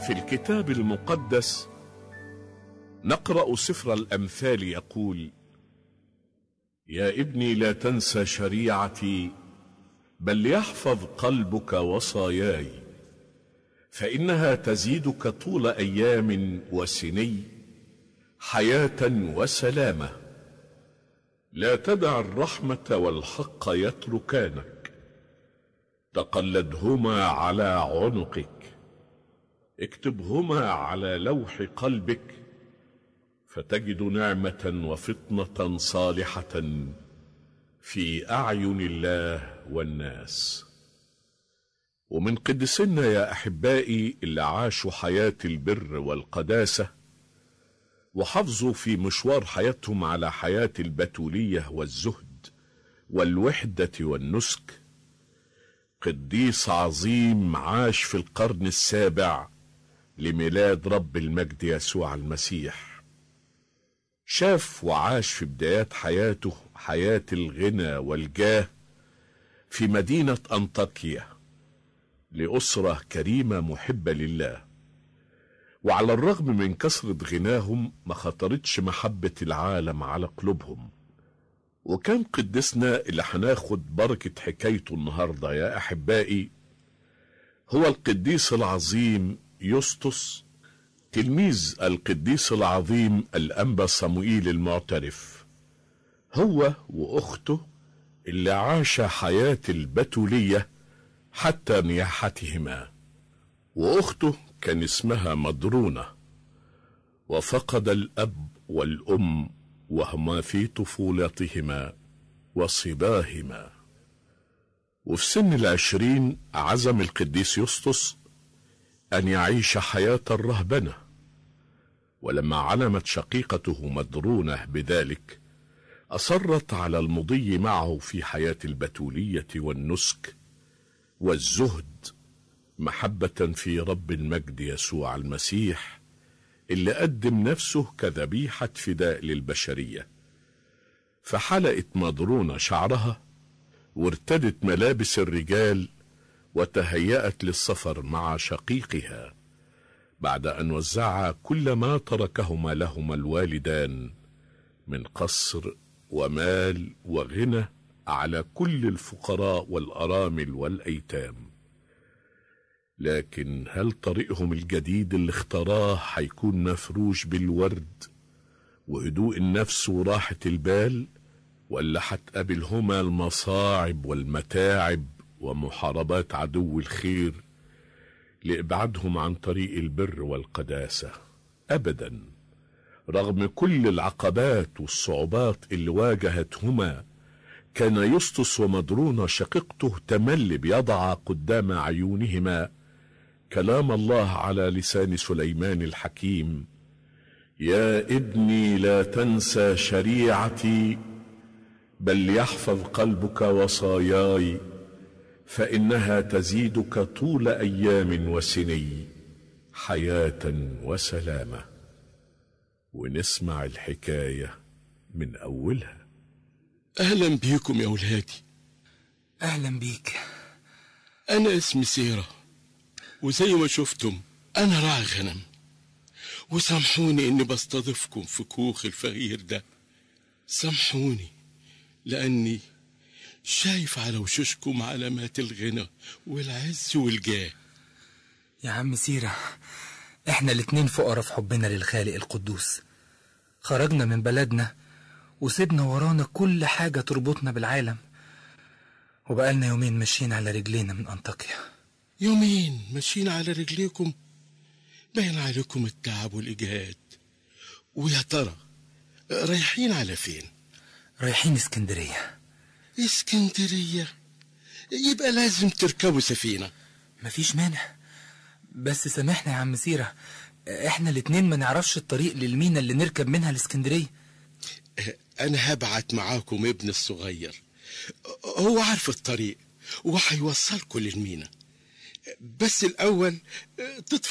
في الكتاب المقدس نقرا سفر الامثال يقول يا ابني لا تنسى شريعتي بل يحفظ قلبك وصاياي فانها تزيدك طول ايام وسني حياه وسلامه لا تدع الرحمه والحق يتركانك تقلدهما على عنقك اكتبهما على لوح قلبك فتجد نعمه وفطنه صالحه في اعين الله والناس ومن قدسنا يا احبائي اللي عاشوا حياه البر والقداسه وحافظوا في مشوار حياتهم على حياه البتوليه والزهد والوحده والنسك قديس عظيم عاش في القرن السابع لميلاد رب المجد يسوع المسيح شاف وعاش في بدايات حياته حياة الغنى والجاه في مدينة أنطاكيا لأسرة كريمة محبة لله وعلى الرغم من كثرة غناهم ما خطرتش محبة العالم على قلوبهم وكان قدسنا اللي هناخد بركة حكايته النهاردة يا أحبائي هو القديس العظيم يسطس تلميذ القديس العظيم الأنبا صموئيل المعترف هو وأخته اللي عاش حياة البتولية حتى نياحتهما وأخته كان اسمها مدرونة وفقد الأب والأم وهما في طفولتهما وصباهما وفي سن العشرين عزم القديس يسطس أن يعيش حياة الرهبنة ولما علمت شقيقته مدرونة بذلك أصرت على المضي معه في حياة البتولية والنسك والزهد محبة في رب المجد يسوع المسيح اللي قدم نفسه كذبيحة فداء للبشرية فحلقت مضرونة شعرها وارتدت ملابس الرجال وتهيأت للسفر مع شقيقها بعد أن وزعا كل ما تركهما لهما الوالدان من قصر ومال وغنى على كل الفقراء والأرامل والأيتام لكن هل طريقهم الجديد اللي اختاراه هيكون مفروش بالورد وهدوء النفس وراحة البال ولا هتقابلهما المصاعب والمتاعب ومحاربات عدو الخير لإبعادهم عن طريق البر والقداسة أبدا رغم كل العقبات والصعوبات اللي واجهتهما كان يسطس ومدرون شقيقته تملي بيضع قدام عيونهما كلام الله على لسان سليمان الحكيم يا ابني لا تنسى شريعتي بل يحفظ قلبك وصاياي فانها تزيدك طول ايام وسني حياه وسلامه ونسمع الحكايه من اولها أهلا بيكم يا ولادي أهلا بيك أنا اسمي سيرة وزي ما شفتم أنا راعي غنم وسامحوني إني بستضيفكم في كوخ الفقير ده سامحوني لأني شايف على وشوشكم علامات الغنى والعز والجاه يا عم سيرة احنا الاتنين فقراء في حبنا للخالق القدوس خرجنا من بلدنا وسيبنا ورانا كل حاجة تربطنا بالعالم وبقالنا يومين ماشيين على رجلينا من أنطاكيا يومين ماشيين على رجليكم باين عليكم التعب والإجهاد ويا ترى رايحين على فين رايحين اسكندرية اسكندرية يبقى لازم تركبوا سفينة مفيش مانع بس سامحنا يا عم سيرة احنا الاتنين ما نعرفش الطريق للمينا اللي نركب منها الاسكندرية أنا هبعت معاكم ابن الصغير هو عارف الطريق وهيوصلكم للمينا بس الأول تطفي